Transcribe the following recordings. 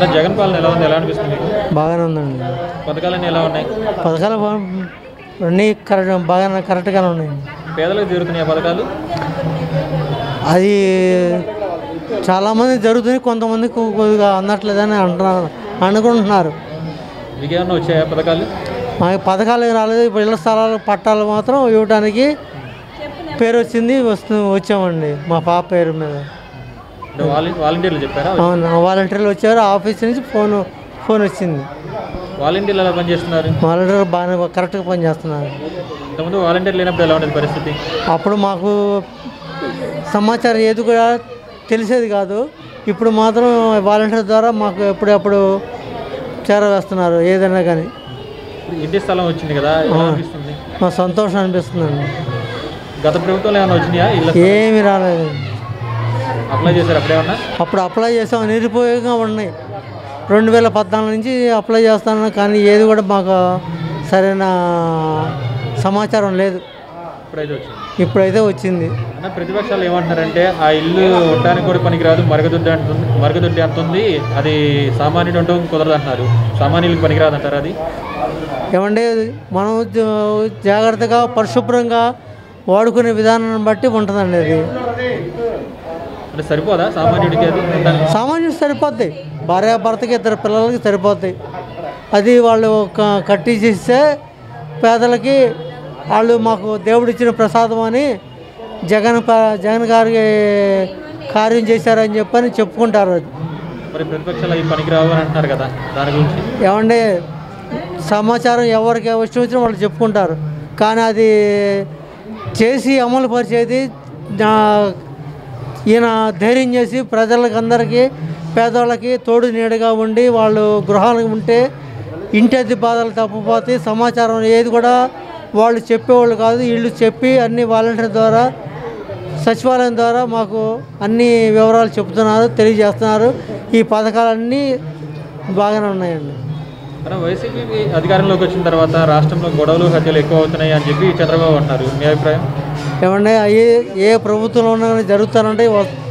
అన్న జగన్ పాలన ఎలా ఉంది ఎలా అనిపిస్తుంది మీకు బాగానే ఉందండి పథకాలన్నీ ఎలా ఉన్నాయి పథకాలు బా- అన్నీ కరెక్ట్ బాగా కరెక్ట్గానే ఉన్నాయి పేదలకు తీరుతున్నాయి ఆ పథకాలు అది చాలామంది జరుగుతుంది కొంతమంది కొ- కొద్దిగా అందట్లేదని అంటున్నారు అనుకుంటున్నారు మీకేమన్నా వచ్చాయా పథకాలు మాకు పథకాలు ఏం రాలేదు ఇప్పుడు ఇళ్ల స్థలాలు పట్టాలు మాత్రం ఇవ్వడానికి పేరు వచ్చింది వస్తు వచ్చామండి మా పాప పేరు మీద అంటే వాలంటీ వాలంటీర్లు చెప్పారా అవును వాలంటీర్లు వచ్చారు ఆఫీస్ నుంచి ఫోన్ ఫోన్ వచ్చింది వాలంటీర్లు ఎలా పనిచేస్తున్నారు వాలంటీర్లు బాగానే కరెక్ట్గా పనిచేస్తున్నారు ఇంతకుముందు వాలంటీర్ లేనప్పుడు ఎలా ఉండేది పరిస్థితి అప్పుడు మాకు సమాచారం ఏది కూడా తెలిసేది కాదు ఇప్పుడు మాత్రం వాలంటీర్ ద్వారా మాకు ఎప్పుడెప్పుడు చేరవేస్తున్నారు ఏదైనా కానీ ఇప్పుడు ఇంటి స్థలం వచ్చింది కదా ఎలా అనిపిస్తుంది మా సంతోషం అనిపిస్తుందండి గత ప్రభుత్వంలో ఏమైనా వచ్చినాయా ఇళ్ళ ఏమీ రాలేదు అప్లై చేశారు అప్పుడేమన్నా అప్పుడు అప్లై చేసాం నిరుపయోగంగా ఉన్నాయి రెండు వేల పద్నాలుగు నుంచి అప్లై చేస్తాను కానీ ఏది కూడా మాకు సరైన సమాచారం లేదు ఇప్పుడైతే వచ్చింది ఇప్పుడైతే వచ్చింది అన్న ప్రతిపక్షాలు ఏమంటున్నారంటే ఆ ఇల్లు ఉండడానికి కూడా పనికిరాదు మరుగుదొడ్డి అంటుంది మరుగుదొడ్డి అంటుంది అది సామాన్యుడు ఉండటం కుదరదు అంటున్నారు సామాన్యులకు పనికిరాదు అంటారు అది ఏమంటే మనం జా- జాగ్రత్తగా పరిశుభ్రంగా వాడుకునే విధానాన్ని బట్టి ఉంటుందండి అది అంటే సరిపోదా సామాన్యుడికి అది ఉండడానికి సామాన్యుడు సరిపోద్ది భార్యాభర్తకి ఇద్దరు పిల్లలకి సరిపోద్ది అది వాళ్ళు క- కట్టించిస్తే పేదలకి వాళ్ళు మాకు దేవుడు ఇచ్చిన ప్రసాదం అని జగన్ ప- జగన్ గారికి కార్యం చేశారని చెప్పని చెప్పుకుంటారు అది మరి ప్రతిపక్షాలు అవి పనికిరావు అని అంటున్నారు కదా దాని గురించి ఏమంటే సమాచారం ఎవరికి ఇష్టం వచ్చినా వాళ్ళు చెప్పుకుంటారు కానీ అది చేసి అమలు పరిచేది నా- ఈయన ధైర్యం చేసి ప్రజలకు అందరికీ పేదవాళ్ళకి తోడు నీడగా ఉండి వాళ్ళు గృహాలకు ఉంటే ఇంటి అద్దె బాధలు తప్పిపోతే సమాచారం ఏది కూడా వాళ్ళు చెప్పేవాళ్ళు కాదు వీళ్ళు చెప్పి అన్ని వాలంటీర్ ద్వారా సచివాలయం ద్వారా మాకు అన్ని వివరాలు చెప్తున్నారు తెలియజేస్తున్నారు ఈ పథకాలన్నీ బాగానే ఉన్నాయండి మన వైసీపీ అధికారంలోకి వచ్చిన తర్వాత రాష్ట్రంలో గొడవలు హత్యలు ఎక్కువ అవుతున్నాయి అని చెప్పి చంద్రబాబు అంటున్నారు మీ అభిప్రాయం ఏమంటే ఏ ఏ ప్రభుత్వంలో ఉన్నా కానీ జరుగుతారంటే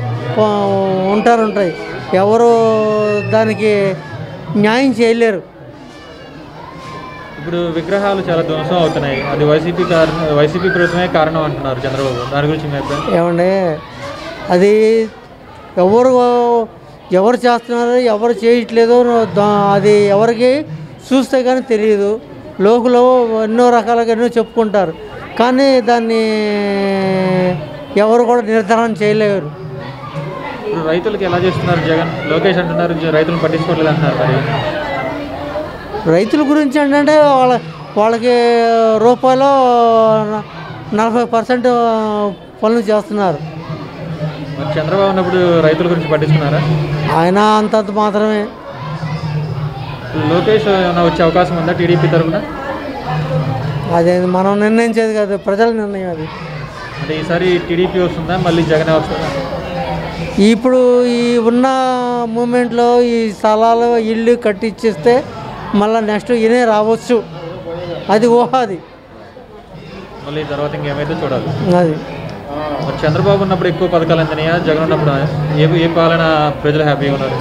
ఉంటారు ఉంటాయి ఎవరు దానికి న్యాయం చేయలేరు ఇప్పుడు విగ్రహాలు చాలా ధ్వంసం అవుతున్నాయి అది వైసీపీ కారణం వైసీపీ ప్రభుత్వమే కారణం అంటున్నారు చంద్రబాబు దాని గురించి మీ అభిప్రాయం ఏమంటే అది ఎవరు ఎవరు చేస్తున్నారో ఎవరు చేయట్లేదో దా- అది ఎవరికి చూస్తే కానీ తెలియదు లోకులో ఎన్నో రకాలుగా ఎన్నో చెప్పుకుంటారు కానీ దాన్ని ఎవరు కూడా నిర్ధారణ చేయలేరు ఇప్పుడు రైతులకు ఎలా చేస్తున్నారు జగన్ లోకేష్ అంటున్నారు జ- రైతులను పట్టించుకోవట్లేదు అంటున్నారు మరి రైతుల గురించి ఏంటంటే వాళ్ళ వాళ్ళకి రూపాయలు నలభై పర్సెంట్ పనులు చేస్తున్నారు మరి చంద్రబాబు ఉన్నప్పుడు రైతుల గురించి పట్టించుకున్నారా ఆయన అంతంత మాత్రమే లోకేష్ ఏమైనా వచ్చే అవకాశం ఉందా టీడీపీ తరఫున అదే మనం నిర్ణయించేది కాదు ప్రజల నిర్ణయం అది అంటే ఈసారి టీడీపీ వస్తుందా మళ్ళీ జగనే వస్తుందా ఇప్పుడు ఈ ఉన్న మూమెంట్లో ఈ స్థలాలు ఇల్లు కట్టించేస్తే మళ్ళీ నెక్స్ట్ ఈయనే రావచ్చు అది ఊహ అది మళ్ళీ తర్వాత ఇంకేమైతే చూడాలి అది మరి చంద్రబాబు ఉన్నప్పుడు ఎక్కువ పథకాలు అందినాయా జగన్ ఉన్నప్పుడు ఏ ఏ పాలన ప్రజలు హ్యాపీగా ఉన్నారు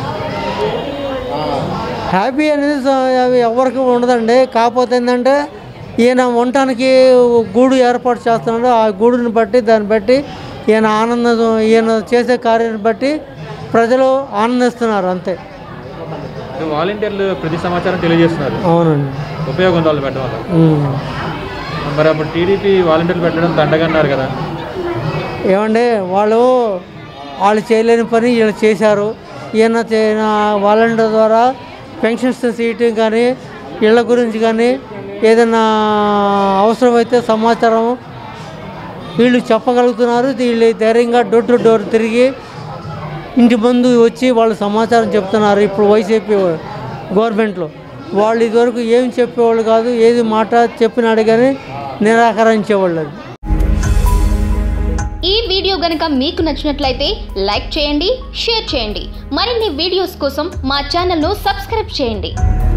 హ్యాపీ అనేది స- అవి ఎవరికి ఉండదండి కాకపోతే ఏంటంటే ఈయన ఉండటానికి గూడు ఏర్పాటు చేస్తున్నాడు ఆ గూడుని బట్టి దాన్ని బట్టి ఈయన ఆనందం ఈయన చేసే కార్యాన్ని బట్టి ప్రజలు ఆనందిస్తున్నారు అంతే అంటే వాలంటీర్లు ప్రతి సమాచారం తెలియజేస్తున్నారు అవునండి ఉపయోగం ఉంది వాళ్ళు పెట్టడం వల్ల ఉమ్. మరి అప్పుడు టీడీపీ వాలంటీర్లు పెట్టడం దండగన్నారు కదా ఏమంటే వాళ్ళు వాళ్ళు చేయలేని పని వీళ్ళు చేశారు ఈయన చే- వాలంటీర్ ద్వారా పెన్షన్స్ సీటింగ్ కానీ ఇళ్ళ గురించి కానీ ఏదైనా అవసరమైతే సమాచారం వీళ్ళు చెప్పగలుగుతున్నారు వీళ్ళు ధైర్యంగా డోర్ టు డోర్ తిరిగి ఇంటి ముందు వచ్చి వాళ్ళు సమాచారం చెప్తున్నారు ఇప్పుడు వైసీపీ గవర్నమెంట్లో వాళ్ళు ఇదివరకు ఏం చెప్పేవాళ్ళు కాదు ఏది మాట చెప్పినాడు కానీ నిరాకరించేవాళ్ళు అది ఈ వీడియో గనుక మీకు నచ్చినట్లయితే లైక్ చేయండి షేర్ చేయండి మరిన్ని వీడియోస్ కోసం మా ఛానల్ను సబ్స్క్రైబ్ చేయండి